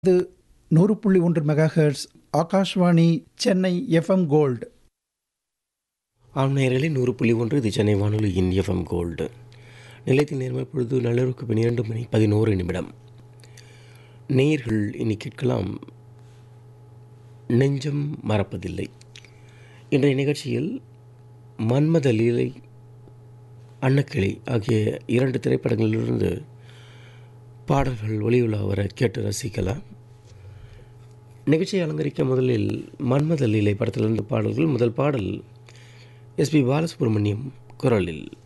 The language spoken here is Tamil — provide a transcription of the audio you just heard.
இது நூறு புள்ளி ஒன்று megahertz Akashvani Chennai FM gold ஆம் நேயர்களே நூறு புள்ளி ஒன்று இது சென்னை வானொலியின் எஃப்எம் கோல்டு நிலையத்தில் நேர்மை பொழுது நள்ளிரவுக்கு பன்னிரெண்டு மணி பதினோரு நிமிடம் நேயர்கள் இனி கேட்கலாம் நெஞ்சம் மறப்பதில்லை இன்றைய நிகழ்ச்சியில் மன்மத லீலை அன்னக்கிளை ஆகிய இரண்டு திரைப்படங்களிலிருந்து பாடல்கள் ஒளியுலா வர கேட்டு ரசிக்கலாம் நிகழ்ச்சியை அலங்கரிக்க முதலில் மன்மத லீலை படத்திலிருந்து பாடல்கள் முதல் பாடல் எஸ்பி பாலசுப்ரமணியம் குரலில்